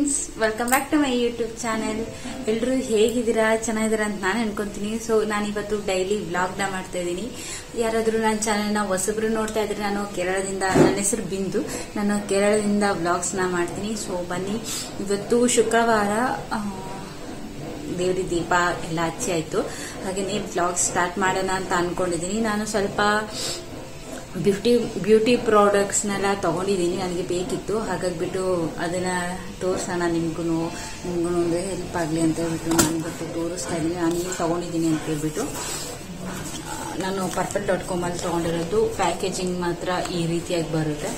Friends welcome back to my YouTube channel ಎಲ್ಲರೂ ಹೇಗಿದ್ದೀರಾ ಚೆನ್ನಾಗಿದ್ದೀರಾ ಅಂತ ನಾನು ಅನ್ಕೊಂತೀನಿ ಸೊ ನಾನು ಇವತ್ತು ಡೈಲಿ ವ್ಲಾಗ್ನ ಮಾಡ್ತಾ ಇದ್ದೀನಿ ಯಾರಾದರೂ ನನ್ನ ಚಾನೆಲ್ನ ಹೊಸಬ್ರು ನೋಡ್ತಾ ಇದ್ರೆ ನಾನು ಕೇರಳದಿಂದ ನನ್ನ ಹೆಸರು ಬಿಂದು ನಾನು ಕೇರಳದಿಂದ ವ್ಲಾಗ್ಸ್ನ ಮಾಡ್ತೀನಿ ಸೊ ಬನ್ನಿ ಇವತ್ತು ಶುಕ್ರವಾರ ಆ, ದೇವ್ರಿ ದೀಪ ಎಲ್ಲ ಹಚ್ಚಿ ಆಯ್ತು ಹಾಗೆಯೇ ವ್ಲಾಗ್ ಸ್ಟಾರ್ಟ್ ಮಾಡೋಣ ಅಂತ ಅನ್ಕೊಂಡಿದ್ದೀನಿ ನಾನು ಸ್ವಲ್ಪ ಬ್ಯೂಟಿ ಬ್ಯೂಟಿ ಪ್ರಾಡಕ್ಟ್ಸ್ನೆಲ್ಲ ತಗೊಂಡಿದ್ದೀನಿ ನನಗೆ ಬೇಕಿತ್ತು ಹಾಗಾಗ್ಬಿಟ್ಟು ಅದನ್ನ ತೋರಿಸೋಣ ನಿಮ್ಗೂ ನಿಮ್ಗೂ ಒಂದು ಹೆಲ್ಪ್ ಆಗಲಿ ಅಂತ ಹೇಳ್ಬಿಟ್ಟು ನಾನು ಇವತ್ತು ತೋರಿಸ್ತಾ ಇದ್ದೀನಿ ನಾನು ಏನು ತಗೊಂಡಿದ್ದೀನಿ ಅಂತ ಹೇಳ್ಬಿಟ್ಟು ನಾನು ಪರ್ಫೆಕ್ಟ್ ಡಾಟ್ ಕಾಮಲ್ಲಿ ತಗೊಂಡಿರೋದು ಪ್ಯಾಕೇಜಿಂಗ್ ಮಾತ್ರ ಈ ರೀತಿಯಾಗಿ ಬರುತ್ತೆ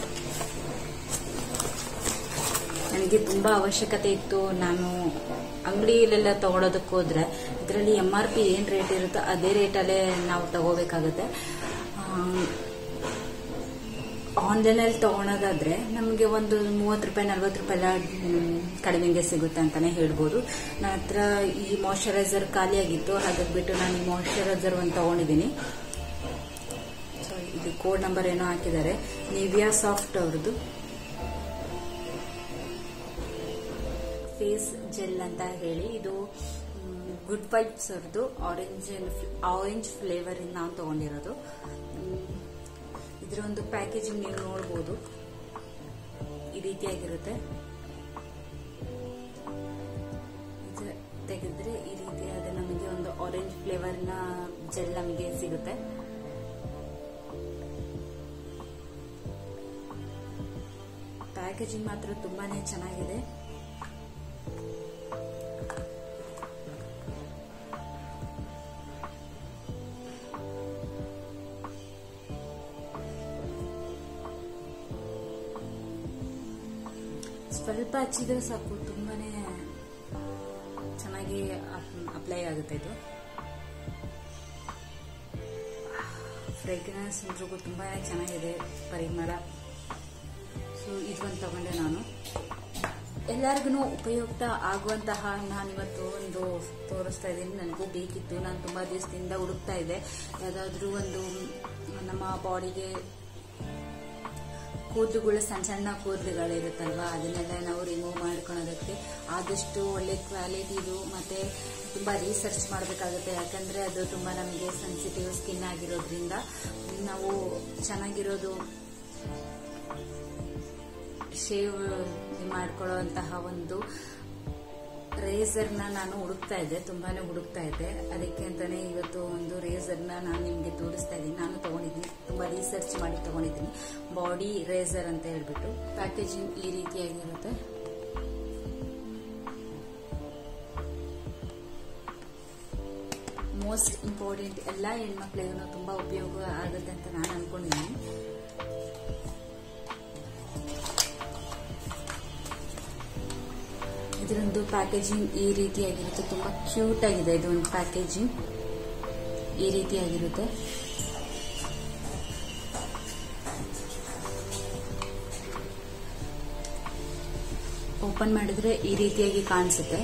ನನಗೆ ತುಂಬ ಅವಶ್ಯಕತೆ ಇತ್ತು ನಾನು ಅಂಗಡಿಯಲ್ಲೆಲ್ಲ ತಗೊಳೋದಕ್ಕೆ ಹೋದ್ರೆ ಇದರಲ್ಲಿ ಎಮ್ ಆರ್ ಪಿ ಏನು ರೇಟ್ ಇರುತ್ತೋ ಅದೇ ರೇಟಲ್ಲೇ ನಾವು ತಗೋಬೇಕಾಗುತ್ತೆ ಆನ್ಲೈನಲ್ಲಿ ತಗೊಳೋದಾದ್ರೆ ನಮಗೆ ಒಂದು ಮೂವತ್ತು ರೂಪಾಯಿ ನಲ್ವತ್ತು ರೂಪಾಯಿ ಎಲ್ಲ ಮ್, ಕಡಿಮೆಗೆ ಸಿಗುತ್ತೆ ಅಂತಾನೆ ಹೇಳ್ಬೋದು ನನ್ನ ಹತ್ರ ಈ ಮಾಯಶ್ಚರೈಸರ್ ಖಾಲಿಯಾಗಿತ್ತು ಹಾಗಾಗ್ಬಿಟ್ಟು ನಾನು ಈ ಮಾಯಶ್ಚರೈಸರ್ ಒಂದು ತಗೊಂಡಿದ್ದೀನಿ ಸೊ ಇದು ಕೋಡ್ ನಂಬರ್ ಏನೋ ಹಾಕಿದ್ದಾರೆ ನಿವಿಯಾ ಸಾಫ್ಟ್ ಅವ್ರದ್ದು ಫೇಸ್ ಜೆಲ್ ಅಂತ ಹೇಳಿ ಇದು ಗುಡ್ ವೈಬ್ಸ್ ಅವ್ರದ್ದು ಆರೆಂಜ್ ಆರೆಂಜ್ ಫ್ಲೇವರ್ ಇಂದ ನಾನು ತಗೊಂಡಿರೋದು ಮ್, ಇದರ ಒಂದು ಪ್ಯಾಕೇಜಿಂಗ್ ನೀವು ನೋಡ್ಬೋದು ಈ ರೀತಿಯಾಗಿರುತ್ತೆ ಇದು ತೆಗೆದ್ರೆ ಈ ರೀತಿಯಾದ ನಮಗೆ ಒಂದು ಆರೆಂಜ್ ಫ್ಲೇವರ್ನ ಜೆಲ್ ನಮಗೆ ಸಿಗುತ್ತೆ ಪ್ಯಾಕೇಜಿಂಗ್ ಮಾತ್ರ ತುಂಬಾನೇ ಚೆನ್ನಾಗಿದೆ ಸ್ವಲ್ಪ ಹಚ್ಚಿದ್ರೆ ಸಾಕು ತುಂಬಾನೇ ಚೆನ್ನಾಗಿ ಅಪ್ಲೈ ಆಗುತ್ತೆ ಇದು ಫ್ರೇಗ್ರೆನ್ಸ್ ಅಂದ್ರೂ ತುಂಬಾನೇ ಚೆನ್ನಾಗಿದೆ ಪರಿಮಳ ಸೊ ಇದೊಂದು ತಗೊಂಡೆ ನಾನು ಎಲ್ಲರಿಗೂ ಉಪಯುಕ್ತ ಆಗುವಂತಹ ನಾನಿವತ್ತು ಒಂದು ತೋರಿಸ್ತಾ ಇದ್ದೀನಿ ನನಗೂ ಬೇಕಿತ್ತು ನಾನು ತುಂಬ ದಿವಸದಿಂದ ಹುಡುಕ್ತಾ ಇದ್ದೆ ಯಾವುದಾದ್ರೂ ಒಂದು ನಮ್ಮ ಬಾಡಿಗೆ ಕೂದಲುಗಳು ಸಣ್ಣ ಸಣ್ಣ ಕೂದಲುಗಳಿರುತ್ತಲ್ವಾ ಅದನ್ನೆಲ್ಲ ನಾವು ರಿಮೂವ್ ಮಾಡ್ಕೊಳೋದಕ್ಕೆ ಆದಷ್ಟು ಒಳ್ಳೆ ಕ್ವಾಲಿಟಿದು ಮತ್ತೆ ತುಂಬಾ ರಿಸರ್ಚ್ ಮಾಡಬೇಕಾಗುತ್ತೆ ಯಾಕಂದ್ರೆ ಅದು ತುಂಬಾ ನಮಗೆ ಸೆನ್ಸಿಟಿವ್ ಸ್ಕಿನ್ ಆಗಿರೋದ್ರಿಂದ ನಾವು ಚೆನ್ನಾಗಿರೋದು ಶೇವ್ ಮಾಡ್ಕೊಳ್ಳುವಂತಹ ಒಂದು ರೇಸರ್ನ ನಾನು ಹುಡುಕ್ತಾ ಇದ್ದೆ ತುಂಬಾನೇ ಹುಡುಕ್ತಾ ಇದ್ದೆ ಅದಕ್ಕೆ ಅಂತಾನೆ ಇವತ್ತು ಒಂದು ರೇಸರ್ನ ನಾನು ನಿಮಗೆ ತೋರಿಸ್ತಾ ಇದ್ದೀನಿ ನಾನು ತಗೊಂಡಿದ್ದೀನಿ ತುಂಬಾ ರಿಸರ್ಚ್ ಮಾಡಿ ತಗೊಂಡಿದ್ದೀನಿ ಬಾಡಿ ರೇಸರ್ ಅಂತ ಹೇಳ್ಬಿಟ್ಟು ಪ್ಯಾಕೇಜಿಂಗ್ ಈ ರೀತಿಯಾಗಿರುತ್ತೆ ಮೋಸ್ಟ್ ಇಂಪಾರ್ಟೆಂಟ್ ಎಲ್ಲ ಹೆಣ್ಮಕ್ಳಿಗೂ ತುಂಬಾ ಉಪಯೋಗ ಆಗುತ್ತೆ ಅಂತ ನಾನು ಅನ್ಕೊಂಡಿದ್ದೀನಿ ಇದರೊಂದು ಪ್ಯಾಕೇಜಿಂಗ್ ಈ ರೀತಿಯಾಗಿರುತ್ತೆ ತುಂಬಾ ಕ್ಯೂಟ್ ಆಗಿದೆ ಇದು ಒಂದು ಪ್ಯಾಕೇಜಿಂಗ್ ಈ ರೀತಿಯಾಗಿರುತ್ತೆ ಓಪನ್ ಮಾಡಿದ್ರೆ ಈ ರೀತಿಯಾಗಿ ಕಾಣಿಸುತ್ತೆ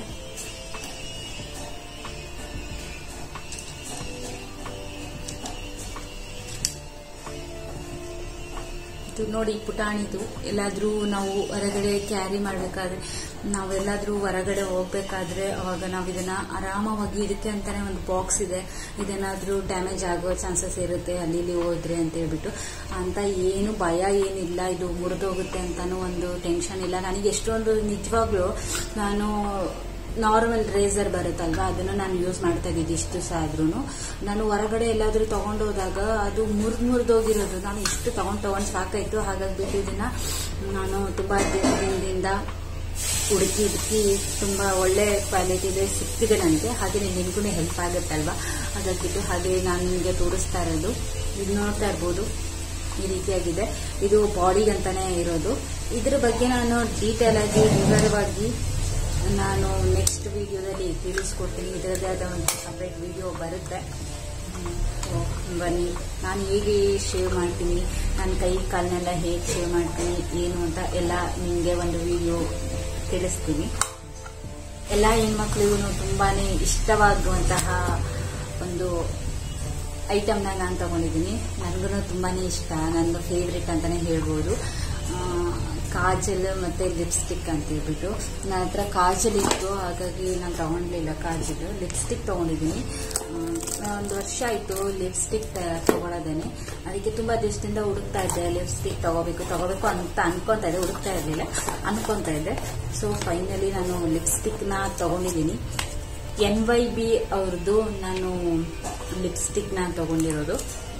ಇದು ನೋಡಿ ಪುಟಾಣಿದು ಎಲ್ಲಾದ್ರೂ ನಾವು ಹೊರಗಡೆ ಕ್ಯಾರಿ ಮಾಡಬೇಕಾದ್ರೆ ನಾವೆಲ್ಲಾದ್ರೂ ಹೊರಗಡೆ ಹೋಗ್ಬೇಕಾದ್ರೆ ಅವಾಗ ನಾವು ಇದನ್ನ ಆರಾಮವಾಗಿ ಇದಕ್ಕೆ ಅಂತಾನೆ ಒಂದು ಬಾಕ್ಸ್ ಇದೆ ಇದೇನಾದ್ರೂ ಡ್ಯಾಮೇಜ್ ಆಗೋ ಚಾನ್ಸಸ್ ಇರುತ್ತೆ ಅಲ್ಲಿ ಇಲ್ಲಿ ಹೋದ್ರೆ ಅಂತ ಹೇಳ್ಬಿಟ್ಟು ಅಂತ ಏನು ಭಯ ಏನಿಲ್ಲ ಇದು ಮುರಿದೋಗುತ್ತೆ ಅಂತಾನು ಒಂದು ಟೆನ್ಷನ್ ಇಲ್ಲ ನನಗೆ ಎಷ್ಟೊಂದು ನಿಜವಾಗ್ಲೂ ನಾನು ನಾರ್ಮಲ್ ರೇಸರ್ ಬರುತ್ತಲ್ವಾ ಅದನ್ನು ನಾನು ಯೂಸ್ ಮಾಡ್ತಾ ಇದ್ದಿದ್ದು ಇಷ್ಟು ದಿವಸ ಆದ್ರೂ ನಾನು ಹೊರಗಡೆ ಎಲ್ಲಾದ್ರೂ ತಗೊಂಡು ಹೋದಾಗ ಅದು ಮುರಿದ್ ಮುರಿದೋಗಿರೋದು ನಾನು ಇಷ್ಟು ತಗೊಂಡ್ ತಗೊಂಡ್ ಸಾಕಾಯ್ತು ಹಾಗಾಗ್ಬಿಟ್ಟು ಇದನ್ನ ನಾನು ತುಂಬಾ ದಿನದಿಂದ ಹುಡುಕಿ ಹುಡುಕಿ ತುಂಬಾ ಒಳ್ಳೆ ಕ್ವಾಲಿಟಿದೆ ಸಿಕ್ತಿದೆ ನನಗೆ ಹಾಗೆ ನಿಮಗೂ ಹೆಲ್ಪ್ ಆಗುತ್ತಲ್ವಾ ಹಾಗಾಗ್ಬಿಟ್ಟು ಹಾಗೆ ನಾನು ನಿಮಗೆ ತೋರಿಸ್ತಾ ಇರೋದು ಇದು ನೋಡ್ತಾ ಇರ್ಬೋದು ಈ ರೀತಿಯಾಗಿದೆ ಇದು ಬಾಡಿಗಂತಾನೆ ಇರೋದು ಇದ್ರ ಬಗ್ಗೆ ನಾನು ಡೀಟೇಲ್ ಆಗಿ ವಿವರವಾಗಿ ನಾನು ನೆಕ್ಸ್ಟ್ ವಿಡಿಯೋದಲ್ಲಿ ತಿಳಿಸ್ಕೊಡ್ತೀನಿ ಇದರದ್ದೇ ಆದ ಒಂದು ಸಪ್ರೇಟ್ ವಿಡಿಯೋ ಬರುತ್ತೆ ಹ್ಮ್. So, ಬನ್ನಿ ನಾನು ಹೇಗೆ ಶೇವ್ ಮಾಡ್ತೀನಿ ನನ್ನ ಕೈ ಕಾಲನ್ನೆಲ್ಲ ಹೇಗೆ ಶೇವ್ ಮಾಡ್ತೀನಿ ಏನು ಅಂತ ಎಲ್ಲ ನಿಮಗೆ ಒಂದು ವಿಡಿಯೋ ತಿಳಿಸ್ತೀನಿ ಎಲ್ಲ ಹೆಣ್ಮಕ್ಳಿಗೂ ತುಂಬಾನೇ ಇಷ್ಟವಾಗುವಂತಹ ಒಂದು ಐಟಮ್ನ ನಾನು ತಗೊಂಡಿದ್ದೀನಿ ನನಗೂ ತುಂಬಾನೇ ಇಷ್ಟ ನನ್ನ ಫೇವ್ರೆಟ್ ಅಂತಾನೆ ಹೇಳ್ಬೋದು ಕಾಜಲ್ ಮತ್ತೆ ಲಿಪ್ಸ್ಟಿಕ್ ಅಂತ ಹೇಳ್ಬಿಟ್ಟು ನನ್ನ ಹತ್ರ ಕಾಜಲ್ ಇತ್ತು ಹಾಗಾಗಿ ನಾನು ತಗೊಂಡ್ಲಿಲ್ಲ ಕಾಜಲ್ ಲಿಪ್ಸ್ಟಿಕ್ ತಗೊಂಡಿದ್ದೀನಿ ಒಂದು ವರ್ಷ ಆಯಿತು ಲಿಪ್ಸ್ಟಿಕ್ ತಗೊಳ್ಳೋದೇನೆ ಅದಕ್ಕೆ ತುಂಬಾ ದಿವಸದಿಂದ ಹುಡುಕ್ತಾ ಇದ್ದೆ ಲಿಪ್ಸ್ಟಿಕ್ ತಗೋಬೇಕು ತಗೋಬೇಕು ಅಂತ ಅನ್ಕೊಂತಾ ಇದ್ದೆ ಹುಡುಕ್ತಾ ಇರಲಿಲ್ಲ ಅನ್ಕೊಂತಾ ಇದ್ದೆ ಸೊ ಫೈನಲಿ ನಾನು ಲಿಪ್ಸ್ಟಿಕ್ನ ತಗೊಂಡಿದ್ದೀನಿ ಎನ್ ವೈ ಬಿ ಅವ್ರದ್ದು ನಾನು ಲಿಪ್ಸ್ಟಿಕ್ನ ತಗೊಂಡಿರೋದು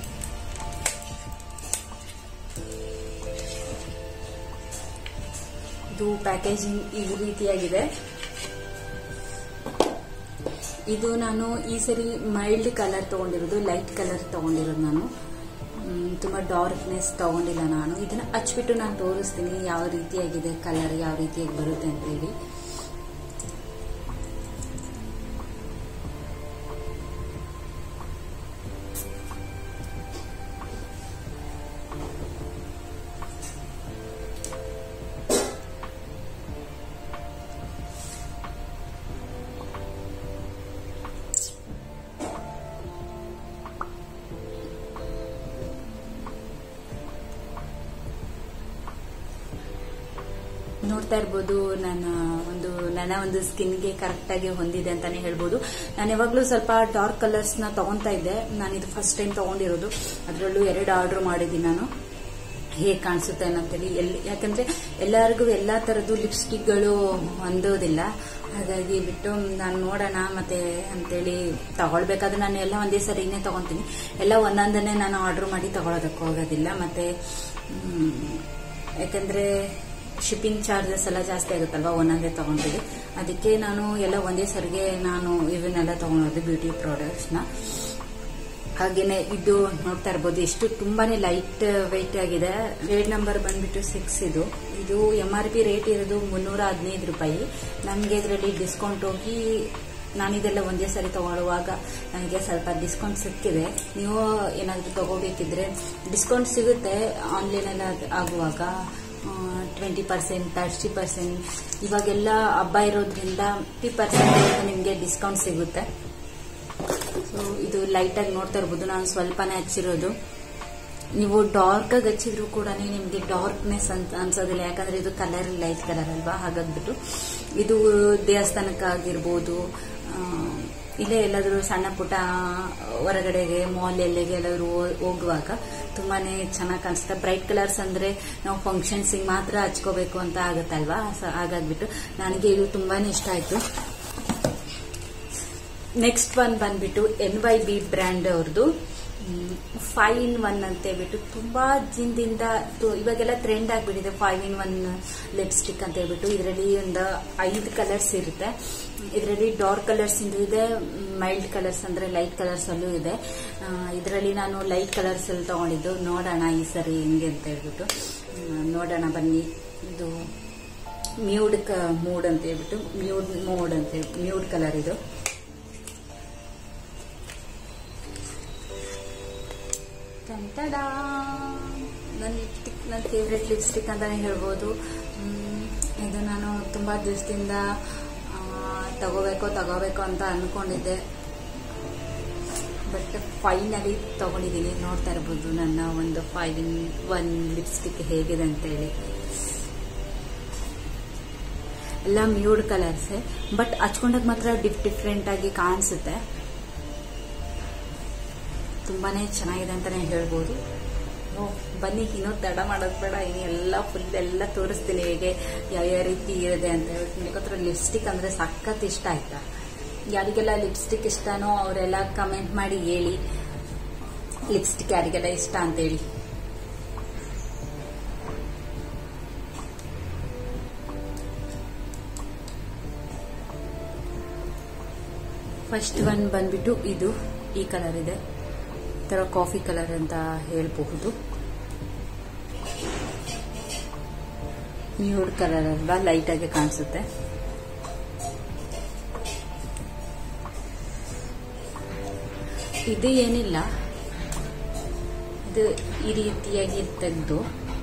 ಇದು ಪ್ಯಾಕೇಜಿಂಗ್ ಈ ರೀತಿಯಾಗಿದೆ ಇದು ನಾನು ಈ ಸರಿ ಮೈಲ್ಡ್ ಕಲರ್ ತಗೊಂಡಿರೋದು ಲೈಟ್ ಕಲರ್ ತಗೊಂಡಿರೋದು ನಾನು ಮ್, ತುಂಬಾ ಡಾರ್ಕ್ನೆಸ್ ತಗೊಂಡಿಲ್ಲ ನಾನು ಇದನ್ನ ಹಚ್ಬಿಟ್ಟು ನಾನು ತೋರಿಸ್ತೀನಿ ಯಾವ ರೀತಿಯಾಗಿದೆ ಕಲರ್ ಯಾವ ರೀತಿಯಾಗಿ ಬರುತ್ತೆ ಅಂತ ಹೇಳಿ ನೋಡ್ತಾ ಇರ್ಬೋದು ನನ್ನ ಒಂದು ನನ್ನ ಒಂದು ಸ್ಕಿನ್ಗೆ ಕರೆಕ್ಟ್ ಆಗಿ ಹೊಂದಿದೆ ಅಂತಾನೆ ಹೇಳ್ಬೋದು ನಾನು ಯಾವಾಗಲೂ ಸ್ವಲ್ಪ ಡಾರ್ಕ್ ಕಲರ್ಸ್ ನ ತಗೊಂತಾ ಇದ್ದೆ ನಾನು ಇದು ಫಸ್ಟ್ ಟೈಮ್ ತಗೊಂಡಿರೋದು ಅದರಲ್ಲೂ ಎರಡು ಆರ್ಡರ್ ಮಾಡಿದ್ದೀನಿ ನಾನು ಹೇಗೆ ಕಾಣಿಸುತ್ತೆ ಅಂತೇಳಿ ಎಲ್ಲಿ ಯಾಕಂದ್ರೆ ಎಲ್ಲರಿಗೂ ಎಲ್ಲಾ ತರದ್ದು ಲಿಪ್ಸ್ಟಿಕ್ಗಳು ಹೊಂದೋದಿಲ್ಲ ಹಾಗಾಗಿ ಬಿಟ್ಟು ನಾನು ನೋಡೋಣ ಮತ್ತೆ ಅಂತೇಳಿ ತಗೊಳ್ಬೇಕಾದ್ರೆ ನಾನು ಎಲ್ಲ ಒಂದೇ ಸರಿನೇ ತಗೊಂತೀನಿ ಎಲ್ಲ ಒಂದೊಂದನ್ನೇ ನಾನು ಆರ್ಡರ್ ಮಾಡಿ ತಗೊಳೋದಕ್ಕೆ ಹೋಗೋದಿಲ್ಲ ಮತ್ತೆ ಮ್, ಯಾಕಂದ್ರೆ ಶಿಪ್ಪಿಂಗ್ ಚಾರ್ಜಸ್ ಎಲ್ಲ ಜಾಸ್ತಿ ಆಗುತ್ತಲ್ವಾ ಒಂದೊಂದೇ ತಗೊಂಡಿದ್ದೆ ಅದಕ್ಕೆ ನಾನು ಎಲ್ಲ ಒಂದೇ ಸರಿಗೆ ನಾನು ಇವನ್ನೆಲ್ಲ ತಗೊಳೋದು ಬ್ಯೂಟಿ ಪ್ರಾಡಕ್ಟ್ಸ್ನ ಹಾಗೇನೆ ಇದು ನೋಡ್ತಾ ಇರ್ಬೋದು ಎಷ್ಟು ತುಂಬಾನೇ ಲೈಟ್ ವೆಯ್ಟ್ ಆಗಿದೆ ರೇಟ್ ನಂಬರ್ ಬಂದ್ಬಿಟ್ಟು ಸಿಕ್ಸ್ ಇದು ಇದು ಎಂ ಆರ್ ಪಿ ರೇಟ್ ಇರೋದು ಮುನ್ನೂರ ಹದಿನೈದು ರೂಪಾಯಿ ನನಗೆ ಇದರಲ್ಲಿ ಡಿಸ್ಕೌಂಟ್ ಹೋಗಿ ನಾನಿದೆಲ್ಲ ಒಂದೇ ಸರಿ ತಗೊಳ್ಳುವಾಗ ನನಗೆ ಸ್ವಲ್ಪ ಡಿಸ್ಕೌಂಟ್ ಸಿಕ್ಕಿದೆ ನೀವು ಏನಾದರೂ ತಗೋಬೇಕಿದ್ರೆ ಡಿಸ್ಕೌಂಟ್ ಸಿಗುತ್ತೆ ಆನ್ಲೈನಲ್ಲಿ ಆಗುವಾಗ ಟ್ವೆಂಟಿ ಪರ್ಸೆಂಟ್ ತರ್ಟಿ ಪರ್ಸೆಂಟ್ ಇವಾಗೆಲ್ಲ ಹಬ್ಬ ಇರೋದ್ರಿಂದ ಫಿಫ್ಟಿ ಪರ್ಸೆಂಟ್ ನಿಮಗೆ ಡಿಸ್ಕೌಂಟ್ ಸಿಗುತ್ತೆ ಸೊ ಇದು ಲೈಟ್ ಆಗಿ ನೋಡ್ತಾ ಇರ್ಬೋದು ನಾನು ಸ್ವಲ್ಪನೇ ಹಚ್ಚಿರೋದು ನೀವು ಡಾರ್ಕ್ ಆಗಿ ಹಚ್ಚಿದ್ರು ಕೂಡ ನಿಮಗೆ ಡಾರ್ಕ್ನೆಸ್ ಅಂತ ಅನ್ಸೋದಿಲ್ಲ ಯಾಕಂದ್ರೆ ಇದು ಕಲರ್ ಲೈಟ್ ಕಲರ್ ಅಲ್ವಾ ಹಾಗಾಗ್ಬಿಟ್ಟು ಇದು ದೇವಸ್ಥಾನಕ್ಕಾಗಿರ್ಬೋದು ಆ, ಇಲ್ಲೇ ಎಲ್ಲಾದರೂ ಸಣ್ಣ ಪುಟ್ಟ ಹೊರಗಡೆಗೆ ಮಾಲ್ ಎಲ್ಲಿಗೆ ಎಲ್ಲಾದರೂ ಹೋಗುವಾಗ ತುಂಬಾನೇ ಚೆನ್ನಾಗಿ ಕಾಣಿಸುತ್ತೆ ಬ್ರೈಟ್ ಕಲರ್ಸ್ ಅಂದ್ರೆ ನಾವು ಫಂಕ್ಷನ್ಸಿಗೆ ಮಾತ್ರ ಹಚ್ಕೋಬೇಕು ಅಂತ ಆಗುತ್ತಲ್ವಾ ಸೊ ಹಾಗಾಗ್ಬಿಟ್ಟು ನನಗೆ ಇದು ತುಂಬಾನೇ ಇಷ್ಟ ಆಯ್ತು ನೆಕ್ಸ್ಟ್ ಒನ್ ಬಂದ್ಬಿಟ್ಟು ಎನ್ ವೈ ಬಿ ಬ್ರ್ಯಾಂಡ್ ಅವ್ರದ್ದು ಫೈವ್ ಇನ್ ಒನ್ ಅಂತ ಹೇಳ್ಬಿಟ್ಟು ತುಂಬಾ ದಿನದಿಂದ ತು- ಇವಾಗೆಲ್ಲ ಟ್ರೆಂಡ್ ಆಗ್ಬಿಟ್ಟಿದೆ ಫೈವ್ ಇನ್ ಒನ್ ಲಿಪ್ಸ್ಟಿಕ್ ಅಂತ ಹೇಳ್ಬಿಟ್ಟು ಇದರಲ್ಲಿ ಒಂದು ಐದು ಕಲರ್ಸ್ ಇರುತ್ತೆ ಇದರಲ್ಲಿ ಡಾರ್ಕ್ ಕಲರ್ಸ್ ಇಂದು ಇದೆ ಮೈಲ್ಡ್ ಕಲರ್ಸ್ ಅಂದ್ರೆ ಲೈಟ್ ಕಲರ್ಸ್ ಅಲ್ಲೂ ಇದೆ ಇದರಲ್ಲಿ ನಾನು ಲೈಟ್ ಕಲರ್ಸ್ ಅಲ್ಲಿ ತಗೊಂಡಿದ್ದು ನೋಡೋಣ ಈ ಸರಿ ಹೆಂಗೆ ಅಂತ ಹೇಳ್ಬಿಟ್ಟು ಆ, ನೋಡೋಣ ಬನ್ನಿ ಇದು ಮ್ಯೂಡ್ ಮೂಡ್ ಅಂತ ಹೇಳ್ಬಿಟ್ಟು ಮ್ಯೂಡ್ ಮೋಡ್ ಅಂತ ಹೇಳಿ ಮ್ಯೂಡ್ ಕಲರ್ ಇದು ಟಂಟಡಾ ನನ್ನ ಲಿಪ್ಸ್ಟಿಕ್ ನನ್ನ ಫೇವ್ರೆಟ್ ಲಿಪ್ಸ್ಟಿಕ್ ಅಂತಾನೆ ಹೇಳ್ಬೋದು ಮ್, ಇದು ನಾನು ತುಂಬಾ ದಿವಸದಿಂದ ತಗೋಬೇಕು ತಗೋಬೇಕು ಅಂತ ಅನ್ಕೊಂಡಿದ್ದೆ ಬಟ್ ಫೈನಲಿ ತಗೊಂಡಿದ್ದೀನಿ ನೋಡ್ತಾ ಇರ್ಬೋದು ನನ್ನ ಒಂದು ಫೈವ್ ಇನ್ ಒನ್ ಲಿಪ್ಸ್ಟಿಕ್ ಹೇಗಿದೆ ಅಂತ ಹೇಳಿ ಎಲ್ಲ ಮ್ಯೂಡ್ ಕಲರ್ಸ್ ಬಟ್ ಹಚ್ಕೊಂಡಾಗ ಮಾತ್ರ ಡಿಫ್ ಡಿಫ್ರೆಂಟ್ ಆಗಿ ಕಾಣಿಸುತ್ತೆ ತುಂಬಾನೇ ಚೆನ್ನಾಗಿದೆ ಅಂತಾನೆ ಹೇಳ್ಬೋದು ಓ, ಬನ್ನಿ ಇನ್ನೂ ತಡ ಮಾಡೋದು ಬೇಡ ಇನ್ನು ಎಲ್ಲ ಫುಲ್ ಎಲ್ಲ ತೋರಿಸ್ತೀನಿ ಹೇಗೆ ಯಾವ್ಯಾವ ರೀತಿ ಇದೆ ಅಂತ ಹೇಳ್ಬಿಟ್ಟು ಯಾಕಂದ್ರೆ ಲಿಪ್ಸ್ಟಿಕ್ ಅಂದ್ರೆ ಸಖತ್ ಇಷ್ಟ ಆಯ್ತಾ ಯಾರಿಗೆಲ್ಲ ಲಿಪ್ಸ್ಟಿಕ್ ಇಷ್ಟನೋ ಅವರೆಲ್ಲ ಕಮೆಂಟ್ ಮಾಡಿ ಹೇಳಿ ಲಿಪ್ಸ್ಟಿಕ್ ಯಾರಿಗೆಲ್ಲ ಇಷ್ಟ ಅಂತ ಹೇಳಿ ಫಸ್ಟ್ ಒನ್ ಬಂದ್ಬಿಟ್ಟು ಇದು ಈ ಕಲರ್ ಇದೆ ತರ ಕಾಫಿ ಕಲರ್ ಅಂತ ಹೇಳಬಹುದು ನ್ಯೂಡ್ ಕಲರ್ ಅಲ್ವಾ ಲೈಟ್ ಆಗಿ ಕಾಣಿಸುತ್ತೆ ಇದು ಏನಿಲ್ಲ ಇದು ಈ ರೀತಿಯಾಗಿ ತೆಗೆದು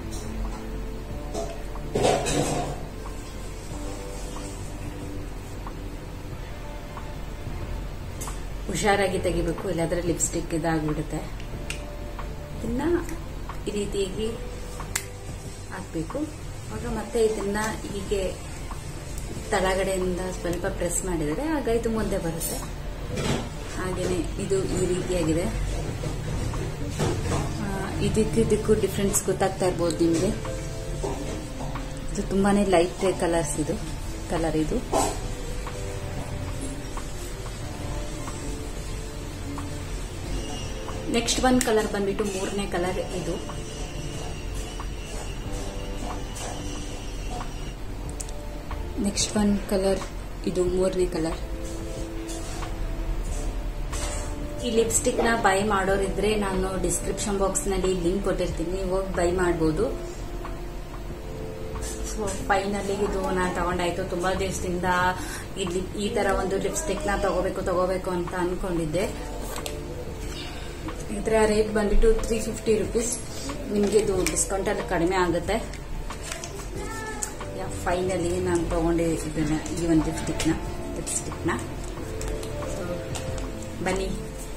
ಹುಷಾರಾಗಿ ತೆಗಿಬೇಕು ಇಲ್ಲಾಂದ್ರೆ ಲಿಪ್ಸ್ಟಿಕ್ ಇದಾಗ್ಬಿಡುತ್ತೆ ಇದನ್ನ ಈ ರೀತಿಯಾಗಿ ಹಾಕ್ಬೇಕು ಆವಾಗ ಮತ್ತೆ ಇದನ್ನ ಹೀಗೆ ತಳಗಡೆಯಿಂದ ಸ್ವಲ್ಪ ಪ್ರೆಸ್ ಮಾಡಿದರೆ ಆಗ ಇದು ಮುಂದೆ ಬರುತ್ತೆ ಹಾಗೇನೆ ಇದು ಈ ರೀತಿಯಾಗಿದೆ ಆ, ಇದಕ್ಕೂ ಇದಕ್ಕೂ ಡಿಫ್ರೆನ್ಸ್ ಗೊತ್ತಾಗ್ತಾ ಇರ್ಬೋದು ನಿಮಗೆ ಇದು ತುಂಬಾನೇ ಲೈಟ್ ಕಲರ್ಸ್ ಇದು ಕಲರ್ ಇದು ನೆಕ್ಸ್ಟ್ ಒನ್ ಕಲರ್ ಬಂದ್ಬಿಟ್ಟು ಮೂರನೇ ಕಲರ್ ಇದು ನೆಕ್ಸ್ಟ್ ಒನ್ ಕಲರ್ ಇದು ಮೂರನೇ ಕಲರ್ ಈ ಲಿಪ್ಸ್ಟಿಕ್ ನ ಬೈ ಮಾಡೋರಿದ್ರೆ ನಾನು ಡಿಸ್ಕ್ರಿಪ್ಷನ್ ಬಾಕ್ಸ್ ನಲ್ಲಿ ಲಿಂಕ್ ಕೊಟ್ಟಿರ್ತೀನಿ ನೀವು ಹೋಗಿ ಬೈ ಮಾಡಬಹುದು ಸೊ ಫೈನಲಿ ಇದು ನಾನು ತಗೊಂಡಾಯ್ತು ತುಂಬಾ ದಿವಸದಿಂದ ಇಲ್ಲಿ ಈ ತರ ಒಂದು ಲಿಪ್ಸ್ಟಿಕ್ ನ ತಗೋಬೇಕು ತಗೋಬೇಕು ಅಂತ ಅನ್ಕೊಂಡಿದ್ದೆ ಇದರ ರೇಟ್ ಬಂದ್ಬಿಟ್ಟು ತ್ರೀ ಫಿಫ್ಟಿ ರುಪೀಸ್ ನಿಮಗೆ ಇದು ಡಿಸ್ಕೌಂಟ್ ಅಲ್ಲಿ ಕಡಿಮೆ ಆಗುತ್ತೆ ಫೈನಲಿ ನಾನು ತಗೊಂಡೆ ಇದನ್ನ ಈ ಒಂದು ಲಿಪ್ಸ್ಟಿಕ್ನ ಲಿಪ್ಸ್ಟಿಕ್ನ ಬನ್ನಿ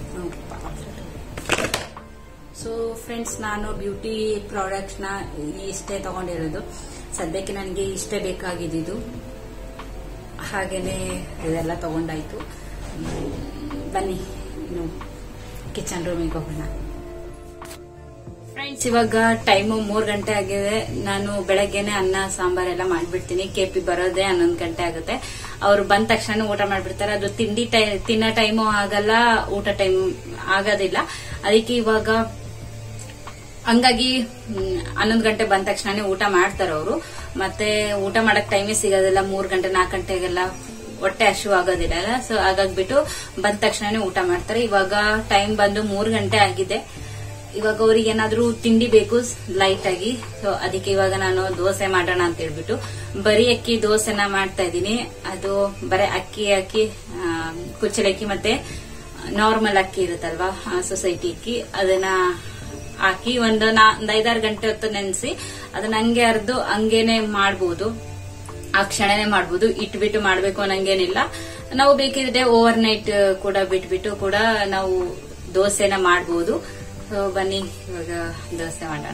ಸೊ ಫ್ರೆಂಡ್ಸ್ ನಾನು ಬ್ಯೂಟಿ ಪ್ರಾಡಕ್ಟ್ಸ್ನ ಇಷ್ಟೇ ತಗೊಂಡಿರೋದು ಸದ್ಯಕ್ಕೆ ನನಗೆ ಇಷ್ಟೇ ಬೇಕಾಗಿದ್ದು ಹಾಗೇನೆ ಇದೆಲ್ಲ ತಗೊಂಡಾಯ್ತು ಹ್ಮ್, ಬನ್ನಿ ಇನ್ನು ಕಿಚನ್ ರೂಮಿಗೆ ಹೋಗೋಣ ಫ್ರೆಂಡ್ಸ್ ಇವಾಗ ಟೈಮು ಮೂರ್ ಗಂಟೆ ಆಗಿದೆ ನಾನು ಬೆಳಗ್ಗೆನೆ ಅನ್ನ ಸಾಂಬಾರ್ ಎಲ್ಲ ಮಾಡ್ಬಿಡ್ತೀನಿ ಕೆಪಿ ಬರೋದೇ ಹನ್ನೊಂದು ಗಂಟೆ ಆಗುತ್ತೆ ಅವ್ರು ಬಂದ ತಕ್ಷಣ ಊಟ ಮಾಡ್ಬಿಡ್ತಾರೆ ಅದು ತಿಂಡಿ ಟೈ ತಿನ್ನೋ ಟೈಮು ಆಗಲ್ಲ ಊಟ ಟೈಮ್ ಆಗೋದಿಲ್ಲ ಅದಕ್ಕೆ ಇವಾಗ ಹಂಗಾಗಿ ಹನ್ನೊಂದು ಗಂಟೆ ಬಂದ ತಕ್ಷಣ ಊಟ ಮಾಡ್ತಾರೆ ಅವರು ಮತ್ತೆ ಊಟ ಮಾಡಕ್ ಟೈಮೇ ಸಿಗೋದಿಲ್ಲ ಮೂರ್ ಗಂಟೆ ನಾಲ್ಕು ಗಂಟೆಗೆಲ್ಲ ಹೊಟ್ಟೆ ಹಶು ಆಗೋದಿಲ್ಲ ಅಲ್ಲ ಸೊ ಹಾಗಾಗ್ಬಿಟ್ಟು ಬಂದ ತಕ್ಷಣ ಊಟ ಮಾಡ್ತಾರೆ ಇವಾಗ ಟೈಮ್ ಬಂದು ಮೂರ್ ಗಂಟೆ ಆಗಿದೆ ಇವಾಗ ಅವ್ರಿಗೆ ಏನಾದ್ರೂ ತಿಂಡಿ ಬೇಕು ಲೈಟ್ ಆಗಿ ಸೊ ಅದಕ್ಕೆ ಇವಾಗ ನಾನು ದೋಸೆ ಮಾಡೋಣ ಅಂತ ಹೇಳ್ಬಿಟ್ಟು ಬರೀ ಅಕ್ಕಿ ದೋಸೆನ ಮಾಡ್ತಾ ಇದ್ದೀನಿ ಅದು ಬರೀ ಅಕ್ಕಿ ಅಕ್ಕಿ ಆ, ಕುಚ್ಚಲಕ್ಕಿ ಮತ್ತೆ ನಾರ್ಮಲ್ ಅಕ್ಕಿ ಇರುತ್ತಲ್ವಾ ಸೊಸೈಟಿ ಅಕ್ಕಿ ಅದನ್ನ ಹಾಕಿ ಒಂದು ನಾ ಒಂದ್ ಐದಾರು ಗಂಟೆ ಹೊತ್ತು ನೆನೆಸಿ ಅದನ್ನ ಹಂಗೆ ಅರ್ದು ಹಂಗೇನೆ ಮಾಡ್ಬೋದು ಆ ಕ್ಷಣನೇ ಮಾಡ್ಬೋದು ಇಟ್ಬಿಟ್ಟು ಮಾಡ್ಬೇಕು ಅನ್ನಂಗೇನಿಲ್ಲ ನಾವು ಬೇಕಿದ್ರೆ ಓವರ್ ನೈಟ್ ಕೂಡ ಬಿಟ್ಬಿಟ್ಟು ಕೂಡ ನಾವು ದೋಸೆನ ಮಾಡ್ಬೋದು ಸೊ ಬನ್ನಿ ಇವಾಗ ದೋಸೆ ಮಾಡೋಣ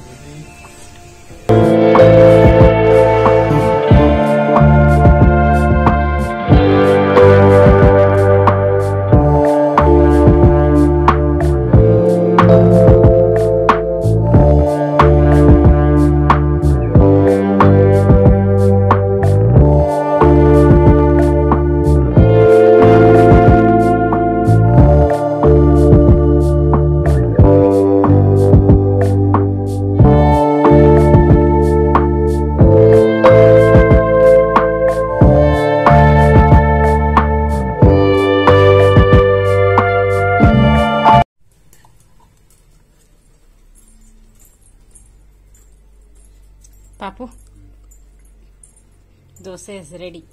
ಪಾಪು ದೋಸೆ ಇಸ್ ರೆಡಿ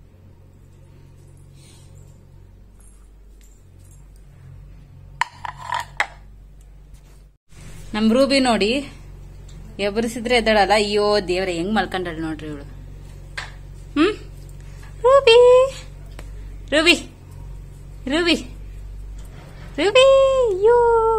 ನಮ್ ರೂಬಿ ನೋಡಿ ಎಬ್ಬರಿಸಿದ್ರೆ ಎದ್ದಳಲ್ಲ ಅಯ್ಯೋ ದೇವ್ರೆ ಹೆಂಗ್ ಮಲ್ಕೊಂಡಳ ನೋಡ್ರಿ ಇವಳು ಹ್ಮ್ ರೂಬಿ ರೂಬಿ ರೂಬಿ ರೂಬಿ ಅಯ್ಯೋ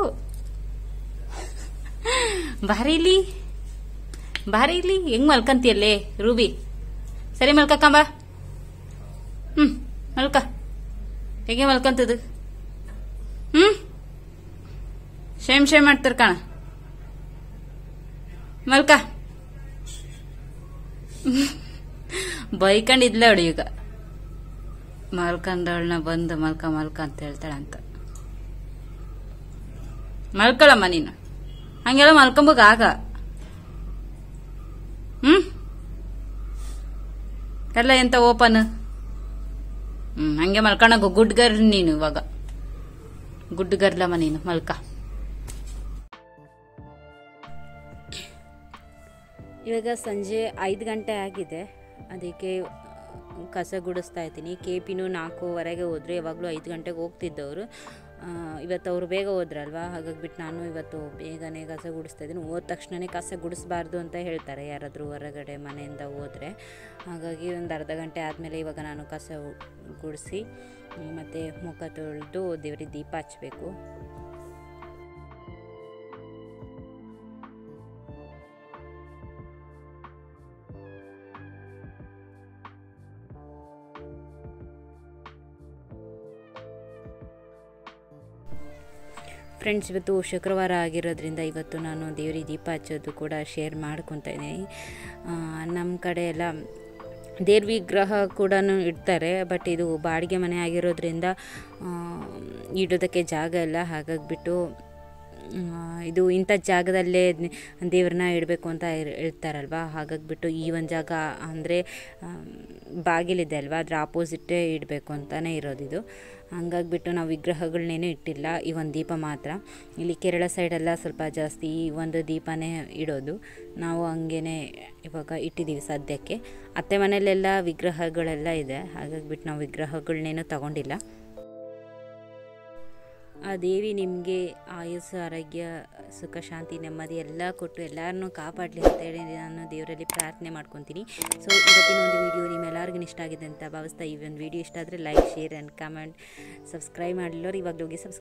ಬಾರಿ ಇಲ್ಲಿ ಬಾರಿ ಇಲ್ಲಿ ಹೆಂಗ್ ಮಲ್ಕಂತಿಯಲ್ಲೇ ರೂಬಿ ಸರಿ ಮಲ್ಕಕ್ಕಂಬ ಹ್ಮ್ ಮಲ್ಕ ಹೇಗೆ ಮಲ್ಕಂತದು ಹ್ಮ್ ಶೇಮ್ ಶೇಮ್ ಮಾಡ್ತಾರ ಕಣ ಮಲ್ಕ ಬೈಕೊಂಡಿದ್ಲ ಅವಳು ಈಗ ಮಲ್ಕೊಂಡವಳನ್ನ ಬಂದು ಮಲ್ಕ ಮಲ್ಕ ಅಂತ ಹೇಳ್ತಾಳಂತ ಮಲ್ಕೊಳಮ್ಮ ನೀನು ಹಂಗೆಲ್ಲ ಮಲ್ಕೊಂಬಕ್ ಆಗ ಹ್ಮ್ ಎಲ್ಲ ಎಂತ ಓಪನ್ ಹ್ಮ್ ಹಂಗೆ ಮಲ್ಕಣ ಗುಡ್ ಗರ್ ನೀನು ಇವಾಗ ಗುಡ್ ಗರ್ಲಮ್ಮ ನೀನು ಮಲ್ಕ ಇವಾಗ ಸಂಜೆ ಐದು ಗಂಟೆ ಆಗಿದೆ ಅದಕ್ಕೆ ಕಸ ಗುಡಿಸ್ತಾ ಇದ್ದೀನಿ ಕೆ ಪಿನೂ ನಾಲ್ಕೂವರೆಗೆ ಹೋದ್ರೆ ಯಾವಾಗಲೂ ಐದು ಗಂಟೆಗೆ ಹೋಗ್ತಿದ್ದವರು ಇವತ್ತು ಅವರು ಬೇಗ ಹೋದ್ರಲ್ವಾ ಹಾಗಾಗ್ಬಿಟ್ಟು ನಾನು ಇವತ್ತು ಬೇಗನೆ ಕಸ ಗುಡಿಸ್ತಾ ಇದ್ದೀನಿ ಹೋದ ತಕ್ಷಣನೇ ಕಸ ಗುಡಿಸ್ಬಾರ್ದು ಅಂತ ಹೇಳ್ತಾರೆ ಯಾರಾದರೂ ಹೊರಗಡೆ ಮನೆಯಿಂದ ಹೋದರೆ ಹಾಗಾಗಿ ಒಂದು ಅರ್ಧ ಗಂಟೆ ಆದಮೇಲೆ ಇವಾಗ ನಾನು ಕಸ ಗುಡಿಸಿ ಮತ್ತು ಮುಖ ತೊಳೆದು ದೇವರಿಗೆ ದೀಪ ಹಚ್ಚಬೇಕು ಫ್ರೆಂಡ್ಸ್ ಇವತ್ತು ಶುಕ್ರವಾರ ಆಗಿರೋದ್ರಿಂದ ಇವತ್ತು ನಾನು ದೇವರಿಗೆ ದೀಪ ಹಚ್ಚೋದು ಕೂಡ ಶೇರ್ ಮಾಡ್ಕೊತಾ ಇದ್ದೀನಿ ನಮ್ಮ ಕಡೆ ಎಲ್ಲ ದೇವ್ರ ವಿಗ್ರಹ ಕೂಡ ಇಡ್ತಾರೆ ಬಟ್ ಇದು ಬಾಡಿಗೆ ಮನೆ ಆಗಿರೋದ್ರಿಂದ ಆ, ಇಡೋದಕ್ಕೆ ಜಾಗ ಇಲ್ಲ ಹಾಗಾಗಿಬಿಟ್ಟು ಇದು ಇಂಥ ಜಾಗದಲ್ಲೇ ದೇವ್ರನ್ನ ಇಡಬೇಕು ಅಂತ ಇರ್- ಹೇಳ್ತಾರಲ್ವ ಹಾಗಾಗಿಬಿಟ್ಟು ಈ ಒಂದು ಜಾಗ ಅಂದರೆ ಬಾಗಿಲಿದೆ ಅಲ್ವಾ ಅದ್ರ ಆಪೋಸಿಟ್ಟೇ ಇಡಬೇಕು ಅಂತಲೇ ಇರೋದಿದು ಹಂಗಾಗ್ಬಿಟ್ಟು ನಾವು ವಿಗ್ರಹಗಳನ್ನೇನು ಇಟ್ಟಿಲ್ಲ ಈ ಒಂದು ದೀಪ ಮಾತ್ರ ಇಲ್ಲಿ ಕೇರಳ ಸೈಡೆಲ್ಲ ಸ್ವಲ್ಪ ಜಾಸ್ತಿ ಈ ಒಂದು ದೀಪನೇ ಇಡೋದು ನಾವು ಹಂಗೇ ಇವಾಗ ಇಟ್ಟಿದ್ದೀವಿ ಸದ್ಯಕ್ಕೆ ಅತ್ತೆ ಮನೆಯಲ್ಲೆಲ್ಲ ವಿಗ್ರಹಗಳೆಲ್ಲ ಇದೆ ಹಾಗಾಗ್ಬಿಟ್ಟು ನಾವು ವಿಗ್ರಹಗಳನ್ನೇನು ತಗೊಂಡಿಲ್ಲ ಆ ದೇವಿ ನಿಮಗೆ ಆಯುಸ್ಸು ಆರೋಗ್ಯ ಸುಖ ಶಾಂತಿ ನೆಮ್ಮದಿ ಎಲ್ಲ ಕೊಟ್ಟು ಎಲ್ಲರನ್ನೂ ಕಾಪಾಡಲಿ ಅಂತೇಳಿ ನಾನು ದೇವರಲ್ಲಿ ಪ್ರಾರ್ಥನೆ ಮಾಡ್ಕೊತೀನಿ ಸೊ ಇವತ್ತಿನ ಒಂದು ವಿಡಿಯೋ ನಿಮ್ಮೆಲ್ಲರಿಗೂ ಇಷ್ಟ ಆಗಿದೆ ಅಂತ ಭಾವಿಸ್ತಾ ಈ ಒಂದು ವಿಡಿಯೋ ಇಷ್ಟ ಆದರೆ like share and comment subscribe ಮಾಡಲಿಲ್ಲವ್ರು ಇವಾಗ ಹೋಗಿ ಸಬ್ಸ್ಕ್ರೈಬ್